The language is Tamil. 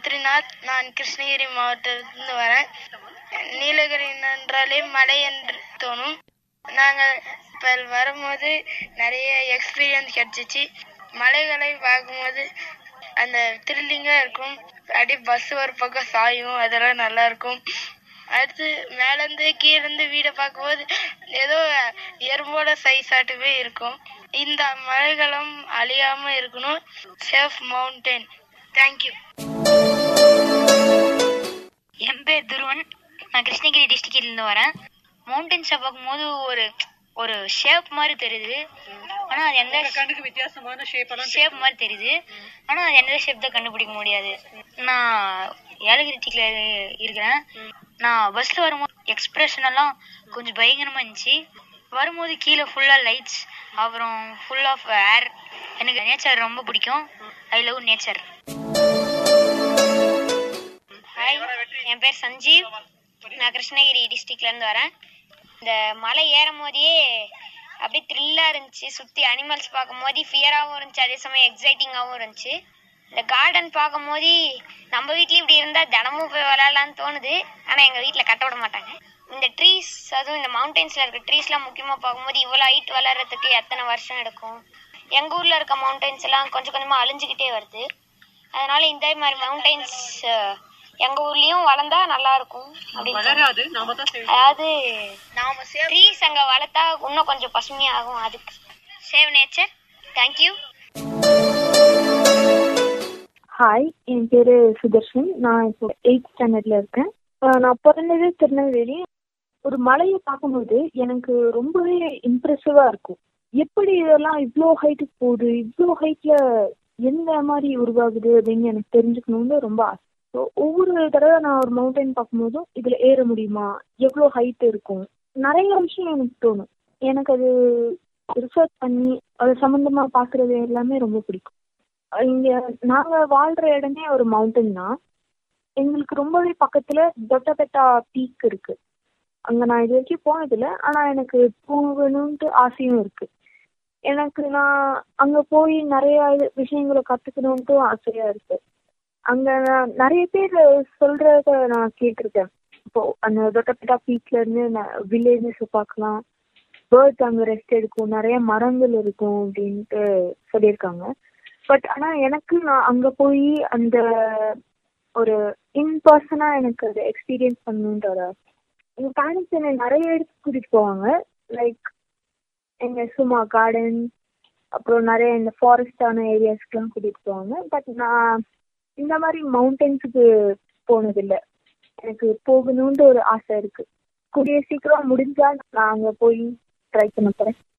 பத்ரிநாத் நான் கிருஷ்ணகிரி மாவட்டத்திலிருந்து வரேன் நீலகிரி என்றாலே மலை என்று தோணும் நாங்கள் இப்போ வரும்போது நிறைய எக்ஸ்பீரியன்ஸ் கிடைச்சிச்சு மலைகளை பார்க்கும்போது அந்த த்ரில்லிங்காக இருக்கும் அப்படியே பஸ் ஒரு பக்கம் சாயும் அதெல்லாம் நல்லா இருக்கும் அடுத்து மேலேருந்து கீழேருந்து வீடை பார்க்கும்போது ஏதோ எறும்போட சைஸ் ஆட்டுமே இருக்கும் இந்த மலைகளும் அழியாம இருக்கணும் சேஃப் மவுண்டன் தேங்க்யூ என் பேர் துருவன் நான் கிருஷ்ணகிரி டிஸ்ட்ரிக்ட்ல இருந்து வரேன் மவுண்டன்ஸை பார்க்கும்போது ஒரு ஒரு ஷேப் மாதிரி தெரியுது ஆனா அது எந்த கண்ணுக்கு வித்தியாசமான ஷேப் எல்லாம் ஷேப் மாதிரி தெரியுது ஆனா அது எந்த ஷேப் தான் கண்டுபிடிக்க முடியாது நான் ஏலகிரி டிஸ்ட்ரிக்ட்ல இருக்கிறேன் நான் பஸ்ல வரும்போது எக்ஸ்பிரஷன் எல்லாம் கொஞ்சம் பயங்கரமா இருந்துச்சு வரும்போது கீழே ஃபுல்லா லைட்ஸ் அப்புறம் ஃபுல் ஆஃப் ஏர் எனக்கு நேச்சர் ரொம்ப பிடிக்கும் ஐ லவ் நேச்சர் ஹாய் என் பேர் சஞ்சீவ் நான் கிருஷ்ணகிரி டிஸ்ட்ரிக்ட்ல இருந்து வரேன் இந்த மலை ஏறும் போதே அப்படியே த்ரில்லா இருந்துச்சு சுத்தி அனிமல்ஸ் பார்க்கும் போது ஃபியராகவும் இருந்துச்சு அதே சமயம் எக்ஸைட்டிங்காகவும் இருந்துச்சு இந்த கார்டன் பார்க்கும் போது நம்ம வீட்லயும் இப்படி இருந்தா தினமும் போய் விளையாடலாம்னு தோணுது ஆனா எங்க வீட்ல கட்ட விட மாட்டாங்க இந்த ட்ரீஸ் அதுவும் இந்த மவுண்டன்ஸ்ல இருக்க ட்ரீஸ்லாம் முக்கியமா பார்க்கும்போது இவ்வளவு ஹைட் வளர்றதுக்கு எத்தனை வருஷம் எடுக்கும் எங்க ஊர்ல இருக்க மவுண்டன்ஸ் எல்லாம் கொஞ்சம் கொஞ்சமா அழிஞ்சுக்கிட்டே வருது அதனால இந்த மாதிரி மவுண்டன்ஸ் எங்க ஊர்லயும் வளர்ந்தா நல்லா இருக்கும் அப்படின்னு தோணுது. வளராது நாம தான் செய்யணும் அதாவது நாம சேஃப் ட்ரீஸ் அங்க வளர்த்தா இன்னும் கொஞ்சம் பசுமையாகும் அதுக்கு சேவ் நேச்சர் தேங்க்யூ ஹாய் என் பேரு சுதர்ஷன் நான் இப்போ எயிட் ஸ்டாண்டர்ட்ல இருக்கேன் அஹ் நான் பிறந்தது திருநெல்வேலி ஒரு மலையை பார்க்கும்போது எனக்கு ரொம்பவே இம்ப்ரெசிவா இருக்கும் எப்படி இதெல்லாம் இவ்வளோ ஹைட்டுக்கு போகுது இவ்வளோ ஹைட்ல எந்த மாதிரி உருவாகுது அப்படின்னு எனக்கு தெரிஞ்சுக்கணும்னு ரொம்ப ஆசை ஸோ ஒவ்வொரு தடவை நான் ஒரு மவுண்டைன் பார்க்கும்போதும் இதுல ஏற முடியுமா எவ்வளோ ஹைட் இருக்கும் நிறைய விஷயம் எனக்கு தோணும் எனக்கு அது ரிசர்ச் பண்ணி அது சம்மந்தமா பார்க்கறது எல்லாமே ரொம்ப பிடிக்கும் இங்க நாங்க வாழ்ற இடமே ஒரு மவுண்டன் தான் எங்களுக்கு ரொம்பவே பக்கத்துல தொட்டபெட்டா பீக் இருக்கு அங்க நான் இது வரைக்கும் போனதில்ல ஆனா எனக்கு போகணும்ட்டு ஆசையும் இருக்கு எனக்கு நான் அங்க போய் நிறைய இது- விஷயங்களை கத்துக்கணும்ட்டு ஆசையா இருக்கு அங்க நான் நிறைய பேர் சொல்றத நான் கேட்டிருக்கேன் இப்போ அந்த தொட்டபெட்டா பீக்ல இருந்து வில்லேஜஸ் பார்க்கலாம் பேர்ட்ஸ் அங்க ரெஸ்ட் எடுக்கும் நிறைய மரங்கள் இருக்கும் அப்படின்ட்டு சொல்லியிருக்காங்க பட் ஆனா எனக்கு நான் அங்க போய் அந்த ஒரு இன் பர்சனா எனக்கு அதை எக்ஸ்பீரியன்ஸ் பண்ணணுன்ற ஒரு ஆசை. எங்க பேரண்ட்ஸ் என்னை நிறைய இடத்துக்கு கூட்டிட்டு போவாங்க லைக் எங்க சும்மா கார்டன் அப்புறம் நிறைய இந்த ஃபாரஸ்டான ஏரியாஸ்க்குலாம் கூட்டிட்டு போவாங்க பட் நான் இந்த மாதிரி மவுண்டன்ஸுக்கு போனதில்லை எனக்கு போகணுன்ற ஒரு ஆசை இருக்கு கூடிய சீக்கிரம் முடிஞ்சா நான் அங்க போய் ட்ரை பண்ண போறேன்